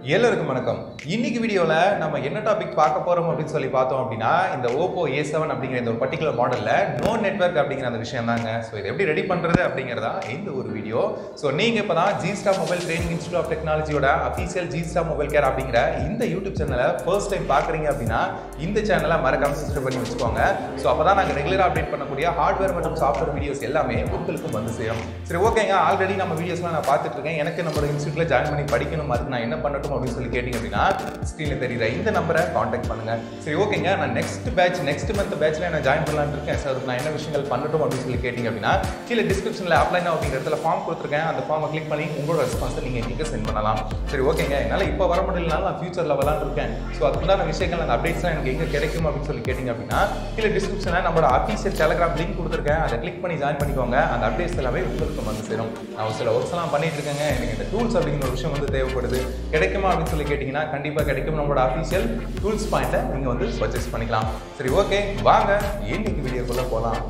எல்லோருக்கும் வணக்கம் இன்னைக்கு வீடியோவில் நம்ம என்ன டாபிக் பார்க்க போறோம் அப்படின்னு சொல்லி பார்த்தோம் அப்படின்னா இந்த ஓப்போ ஏ செவன் அப்படிங்கிற இந்த ஒரு பர்டிகுலர் மாடலில் நோ நெட்வொர்க் அப்படிங்கிற அந்த விஷயம் தாங்க ஸோ இதை எப்படி ரெடி பண்ணுறது அப்படிங்கிறதா இந்த ஒரு வீடியோ ஸோ நீங்கள் இப்போ தான் G star mobile training institute of டெக்னாலஜியோட official G star mobile care அப்படிங்கிற இந்த யூடியூப் சேனலை ஃபர்ஸ்ட் டைம் பார்க்குறீங்க அப்படின்னா இந்த சேனலை மறக்காம சப்ஸ்கிரைப் பண்ணி வச்சுக்கோங்க ஸோ அப்போ தான் நாங்கள் ரெகுலராக அப்டேட் பண்ணக்கூடிய ஹார்ட்வேர் மற்றும் சாஃப்ட்வேர் வீடியோஸ் எல்லாமே உங்களுக்கும் வந்து சேரும் சரி ஓகேங்க ஆல்ரெடி நம்ம வீடியோஸ்லாம் நான் பார்த்துட்டு இருக்கேன் எனக்கு நம்ம இன்ஸ்டியூட்டில் ஜாயின் பண்ணி படிக்கணும் அதுக்கு நான் என்ன பண்ணட்டும் அப்படின்னு சொல்லி கேட்டிங்க அப்படின்னா ஸ்க்ரீனில் தெரியுற இந்த நம்பரை காண்டாக்ட் பண்ணுங்க சரி ஓகேங்க நான் நெக்ஸ்ட் பேட்ச் நெக்ஸ்ட் மந்த் பேட்ச்ல நான் ஜாயின் பண்ணலாம்னு இருக்கேன் சார் நான் என்ன விஷயங்கள் பண்ணட்டும் அப்படின்னு சொல்லி கேட்டிங்க அப்படின்னா கீழே டிஸ்கிரிப்ஷனில் அப்ளை நான் அப்படிங்கிற இடத்துல ஃபார்ம் கொடுத்துருக்கேன் அந்த ஃபார்மை கிளிக் பண்ணி உங்களோட ரெஸ்பான்ஸை நீங்கள் எங்களுக்கு சென்ட் பண்ணலாம் சரி ஓகேங்க என்னால் இப்போ வர முடியலனாலும் நான் ஃபியூச்சரில் வரலான்னு இருக்கேன் ஸோ அதுக்குண்டான விஷயங்கள் அந்த அப்டேட்ஸ்லாம் எனக்கு எங்கே கிடைக்கும் அப்படின்னு சொல்லி கேட்டிங்க அப்படின்னா கீழே டிஸ்கிரிப்ஷனில் நம்மளோட அஃபீஷியல் டெலகிராம் லிங்க் கொடுத்துருக்கேன் அதை கிளிக் பண்ணி ஜாயின் பண்ணிக்கோங்க அந்த அப்டேட்ஸ் எல்லாமே உங்களுக்கு வந்து சேரும் நான் ஒரு சில ஒர்க்ஸ் எல்லாம் பண்ணிட்டு இருக்கேங்க எனக்கு இந்த டூல்ஸ் அப்படிங்கிற ஒரு விஷயம் வந்து தேவைப்படுது கிடைக்குமா அப்படின்னு சொல்லி கேட்டிங்கன்னா கண்டிப்பாக கிடைக்கும் நம்மளோட அஃபீஷியல் டூல்ஸ் பாயிண்ட்டை நீங்கள் வந்து பர்ச்சேஸ் பண்ணிக்கலாம் சரி ஓகே வாங்க இன்னைக்கு வீடியோக்குள்ளே போகலாம்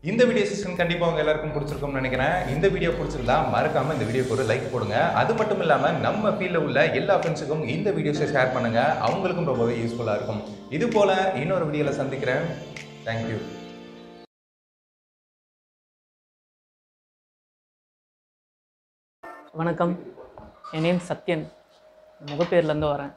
இந்த வீடியோ செஷன் கண்டிப்பாக உங்க எல்லாருக்கும் பிடிச்சிருக்கும்னு நினைக்கிறேன் இந்த வீடியோ பிடிச்சிருந்தா மறக்காம இந்த வீடியோக்கு ஒரு லைக் போடுங்க அது மட்டும் இல்லாம நம்ம ஃபீல்டில் உள்ள எல்லா ஃப்ரெண்ட்ஸுக்கும் இந்த வீடியோஸை ஷேர் பண்ணுங்க அவங்களுக்கும் ரொம்பவே யூஸ்ஃபுல்லாக இருக்கும் இது போல இன்னொரு வீடியோவில் சந்திக்கிறேன் தேங்க்யூ வணக்கம் என் நேம் சத்யன் முகப்பேர்லேருந்து வரேன்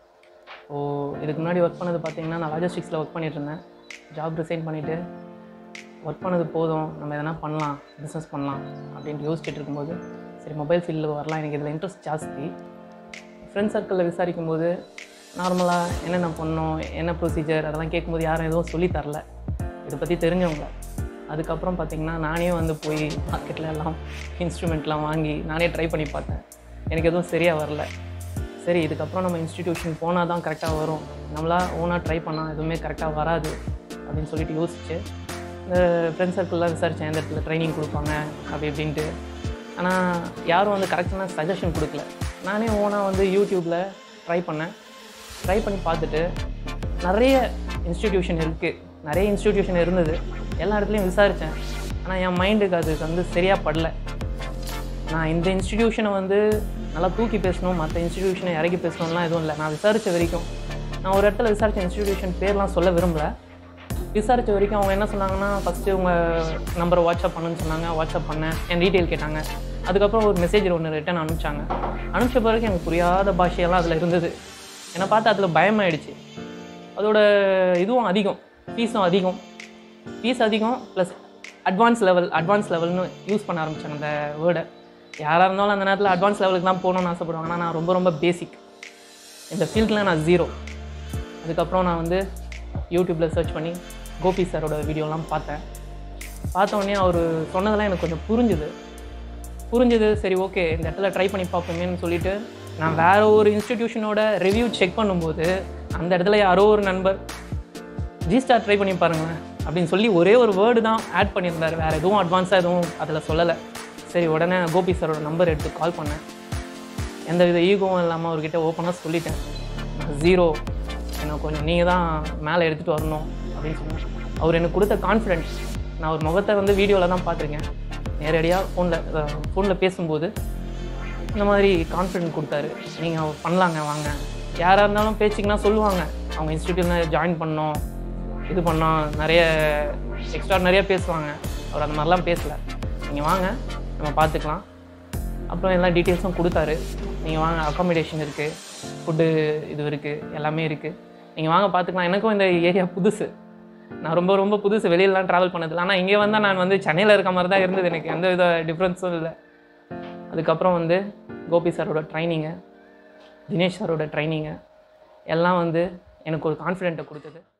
ஓ இதுக்கு முன்னாடி ஒர்க் பண்ணது பார்த்தீங்கன்னா நான் லாஜிஸ்டிக்ஸில் ஒர்க் பண்ணிட்டு இருந்தேன் ஜாப் ரிசைன் பண்ணிவிட்டு ஒர்க் பண்ணது போதும் நம்ம எதனா பண்ணலாம் பிஸ்னஸ் பண்ணலாம் அப்படின்ட்டு யோசிச்சுட்டு இருக்கும்போது சரி மொபைல் ஃபீல்டில் வரலாம் எனக்கு இதில் இன்ட்ரெஸ்ட் ஜாஸ்தி ஃப்ரெண்ட் சர்க்கிளில் விசாரிக்கும்போது நார்மலாக என்னென்ன பண்ணணும் என்ன ப்ரொசீஜர் அதெல்லாம் கேட்கும்போது யாரும் எதுவும் சொல்லித் தரல இதை பற்றி தெரிஞ்சவங்க அதுக்கப்புறம் பார்த்திங்கன்னா நானே வந்து போய் மார்க்கெட்டில் எல்லாம் இன்ஸ்ட்ருமெண்ட்லாம் வாங்கி நானே ட்ரை பண்ணி பார்த்தேன் எனக்கு எதுவும் சரியாக வரல சரி இதுக்கப்புறம் நம்ம இன்ஸ்டிடியூஷன் போனால் தான் கரெக்டாக வரும் நம்மளா ஓனாக ட்ரை பண்ணால் எதுவுமே கரெக்டாக வராது அப்படின்னு சொல்லிட்டு யோசிச்சு இந்த ஃப்ரெண்ட் சர்க்கிளில் விசாரித்தேன் எந்த இடத்துல ட்ரைனிங் கொடுப்பாங்க அப்படி இப்படின்ட்டு ஆனால் யாரும் வந்து கரெக்டான சஜஷன் கொடுக்கல நானே ஓனாக வந்து யூடியூப்பில் ட்ரை பண்ணேன் ட்ரை பண்ணி பார்த்துட்டு நிறைய இன்ஸ்டிடியூஷன் இருக்குது நிறைய இன்ஸ்டிடியூஷன் இருந்தது எல்லா இடத்துலையும் விசாரித்தேன் ஆனால் என் மைண்டுக்கு அது வந்து சரியாக படல நான் இந்த இன்ஸ்டிடியூஷனை வந்து நல்லா தூக்கி பேசணும் மற்ற இன்ஸ்டிடியூஷனை இறக்கி பேசணும்லாம் எதுவும் இல்லை நான் விசாரித்த வரைக்கும் நான் ஒரு இடத்துல விசாரித்த இன்ஸ்டிடியூஷன் பேர்லாம் சொல்ல விரும்பல விசாரித்த வரைக்கும் அவங்க என்ன சொன்னாங்கன்னா ஃபஸ்ட்டு உங்கள் நம்பரை வாட்ஸ்அப் பண்ணுன்னு சொன்னாங்க வாட்ஸ்அப் பண்ணேன் என் டீட்டெயில் கேட்டாங்க அதுக்கப்புறம் ஒரு மெசேஜ் ஒன்று ரிட்டன் அனுப்பிச்சாங்க அனுப்பிச்ச பிறகு எனக்கு புரியாத பாஷையெல்லாம் அதில் இருந்தது என்னை பார்த்து அதில் பயமாயிடுச்சு அதோட இதுவும் அதிகம் ஃபீஸும் அதிகம் ஃபீஸ் அதிகம் ப்ளஸ் அட்வான்ஸ் லெவல் அட்வான்ஸ் லெவல்னு யூஸ் பண்ண ஆரம்பித்தாங்க அந்த வேர்டை யாராக இருந்தாலும் அந்த நேரத்தில் அட்வான்ஸ் லெவலுக்கு தான் போகணும்னு ஆசைப்படுவாங்க ஆனால் நான் ரொம்ப ரொம்ப பேசிக் இந்த ஃபீல்டில் நான் ஜீரோ அதுக்கப்புறம் நான் வந்து யூடியூப்பில் சர்ச் பண்ணி கோபி சாரோட வீடியோலாம் பார்த்தேன் பார்த்த உடனே அவர் சொன்னதெல்லாம் எனக்கு கொஞ்சம் புரிஞ்சுது புரிஞ்சுது சரி ஓகே இந்த இடத்துல ட்ரை பண்ணி பார்ப்போமேன்னு சொல்லிட்டு நான் வேற ஒரு இன்ஸ்டிடியூஷனோட ரிவ்யூ செக் பண்ணும்போது அந்த இடத்துல யாரோ ஒரு நண்பர் ஜி ஸ்டார் ட்ரை பண்ணி பாருங்களேன் அப்படின்னு சொல்லி ஒரே ஒரு வேர்டு தான் ஆட் பண்ணியிருந்தார் வேறு எதுவும் அட்வான்ஸாக எதுவும் அதில் சொல்லலை சரி உடனே கோபி சாரோட நம்பர் எடுத்து கால் பண்ணேன் எந்த வித ஈகோவும் இல்லாமல் அவர்கிட்ட ஓப்பனாக சொல்லிட்டேன் ஜீரோ எனக்கு கொஞ்சம் நீங்கள் தான் மேலே எடுத்துகிட்டு வரணும் அப்படின்னு சொன்னேன் அவர் எனக்கு கொடுத்த கான்ஃபிடென்ஸ் நான் ஒரு முகத்தை வந்து வீடியோவில் தான் பார்த்துருக்கேன் நேரடியாக ஃபோனில் ஃபோனில் பேசும்போது இந்த மாதிரி கான்ஃபிடென்ட் கொடுத்தாரு நீங்கள் பண்ணலாங்க வாங்க யாராக இருந்தாலும் பேச்சுக்குன்னா சொல்லுவாங்க அவங்க இன்ஸ்டியூட்டில் ஜாயின் பண்ணோம் இது பண்ணோம் நிறைய எக்ஸ்ட்ரா நிறைய பேசுவாங்க அவர் அந்த மாதிரிலாம் பேசலை நீங்கள் வாங்க நம்ம பார்த்துக்கலாம் அப்புறம் எல்லா டீட்டெயில்ஸும் கொடுத்தாரு நீங்கள் வாங்க அக்காமடேஷன் இருக்குது ஃபுட்டு இது இருக்குது எல்லாமே இருக்குது நீங்கள் வாங்க பார்த்துக்கலாம் எனக்கும் இந்த ஏரியா புதுசு நான் ரொம்ப ரொம்ப புதுசு வெளியிலலாம் ட்ராவல் பண்ணதில்லை ஆனால் இங்கே வந்தால் நான் வந்து சென்னையில் இருக்க மாதிரி தான் இருந்தது எனக்கு எந்த வித டிஃப்ரென்ஸும் இல்லை அதுக்கப்புறம் வந்து கோபி சாரோட ட்ரைனிங்கு தினேஷ் சாரோட ட்ரைனிங்கு எல்லாம் வந்து எனக்கு ஒரு கான்ஃபிடென்ட்டை கொடுத்தது